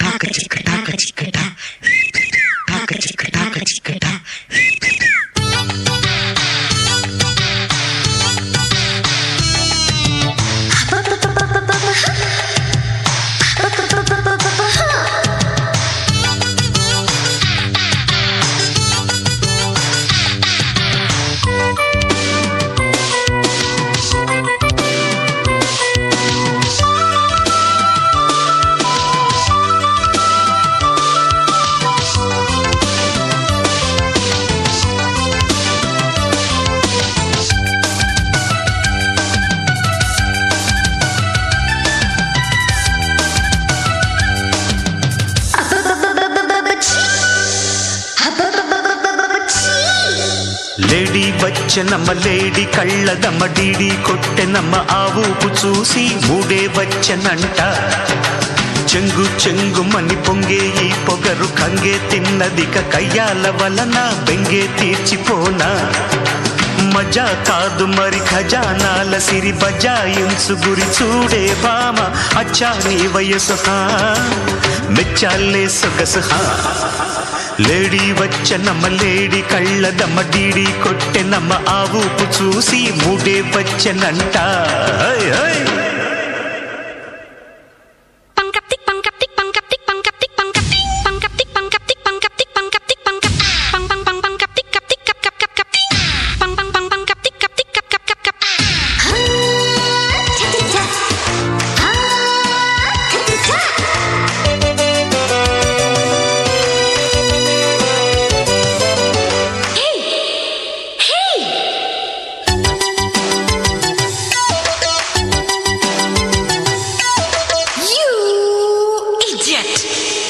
టాక చిక్క టాక చిక్క టా టాక చిక్క టాక చిక్క టా లేడీ వచ్చనమ్మ లేడీ కళ్ళదమ్మ డీడీ కొట్టెనమ్మ ఆ ఊపు చూసి మూడే వచ్చనంట చెంగు చెంగుమని పొంగే ఈ పొగరు కంగే తిన్నదిక కయ్యాల వలన బెంగే తీర్చిపోనా మజా కాదు మరి ఖజానాల సిరి బజాయించు గురి చూడే బామ అచ్చా నీ వయసు హా మెచ్చాలే సొగసు హా లేడీ వచ్చనమ్మ లేడీ కళ్ళదమ్మ డీడీ కొట్టెనమ్మ ఆ ఊపు చూసి మూడే వచ్చనంట హై, హై. Pangkaptik pangkaptik pangkaptik pangkaptik pangkaptik pangkaptik pangkaptik pangkaptik pangkaptik pangkap pang pang pang pangkaptik kaptik kap kap kap kaptik pang pang pang pangkaptik kaptik kap kap kap kap You idiot!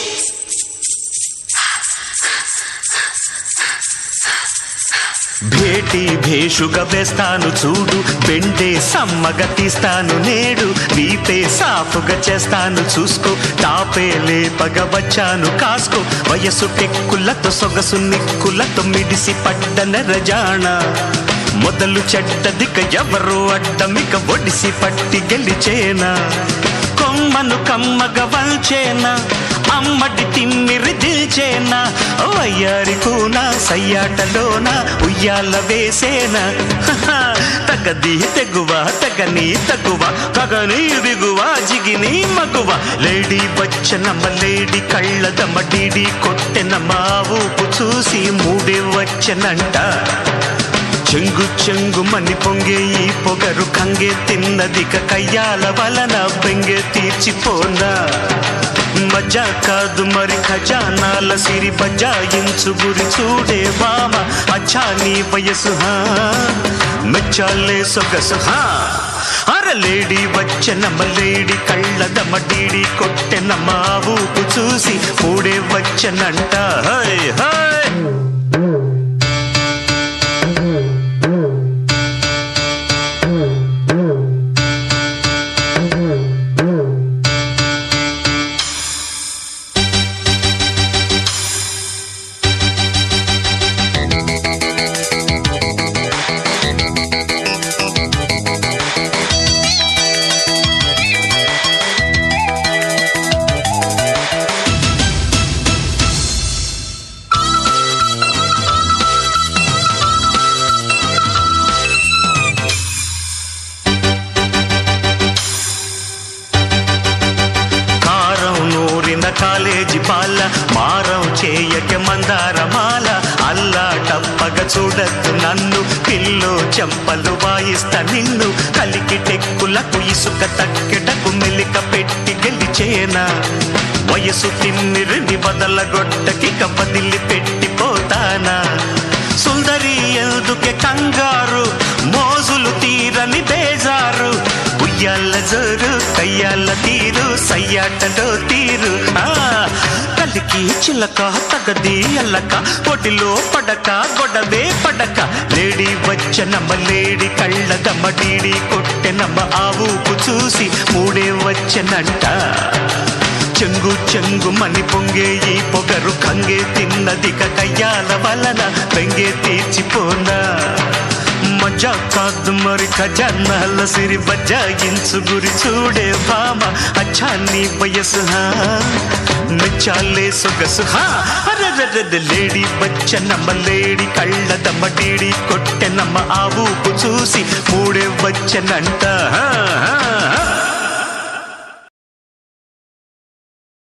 భేటీ భేషుగా వేస్తాను చూడు బెండే సమ్మగా తీస్తాను నేడు వీపే సాఫుగా చేస్తాను చూసుకో టాపే లేపగా వచ్చాను కాసుకో వయసు టెక్కులతో సొగసు నిక్కులతో మిడిసి పడ్డన రజాణ మొదలు చెడ్డదిక ఎవరు అడ్డమిక ఒడిసి పట్టి గెలిచేనా కొమ్మను కమ్మగ వంచేనా అమ్మడి తిమ్మిరి దిల్చేనా వయ్యారి కూన సయ్యాటలోన ఉయ్యాల వేసేనా హహ, తగది తెగువ తగని తగువ కగని దిగువ జిగిని మగువ లేడీ వచ్చనమ్మ లేడీ కళ్ళదమ్మ డీడీ కొట్టెనమ్మ ఆ ఊపు చూసి మూడే వచ్చనంట చెంగు చెంగు మని పొంగే ఈ పొగరు కంగే తిన్నదిక కయ్యాల వలన బెంగే తీర్చిపోనా మజా కాదు మరి ఖజానాల సిరి బజాయించు గురి చూడే వామ అచ్చా నీ వయసు హా మెచ్చాలే సొగసు హా అర లేడీ వచ్చనమ్మ లేడీ కళ్ళదమ్మ డీడీ కొట్టెనమ్మ ఆ ఊపు చూసి మూడే వచ్చనంట హై హై కారం నూరిన కాలేజీ పాల మారం చేయక మందారమాల అల్లా టప్పగ చూడద్దు నన్ను పిల్లో చెంపలు వాయిస్తా నిన్ను కలికి టెక్కులకు ఇసుక తక్కెటకు మెలిక పెట్టి గెలిచేనా వయసు తిమ్మిరిని బదలగొట్టకి కబదిల్లి పెట్టిపోతానా సుందరి ఎందుకే కంగారు మోజులు తీరని బేజారు ఉయ్యాల జోరు కయ్యాల తీరు సయ్యాటలో తీరు ఆ, కలికి చిలక తగది అల్లక పొడిలో పడక గొడవే పడక లేడీ వచ్చనమ్మ లేడీ కళ్ళదమ్మ డీడీ కొట్టెనమ్మ ఆ ఊపు చూసి మూడే వచ్చనంట చెంగు చెంగు మని పొంగే ఈ పొగరు కంగే తిన్నదిక కయ్యాల వలన బెంగే తీర్చిపోనా మజా కాదు మరి ఖజానాల సిరి బజాయించు గురి చూడే భామ అచ్చా నీ వయసు హా మెచ్చాలే సొగసు హా అరరరర లేడీ బచ్చనమ్మ లేడి కళ్ళదమ్మ డీడి కొట్టెనమ్మ ఆ ఊపు చూసి మూడే వచ్చనంట హా, హా, హా.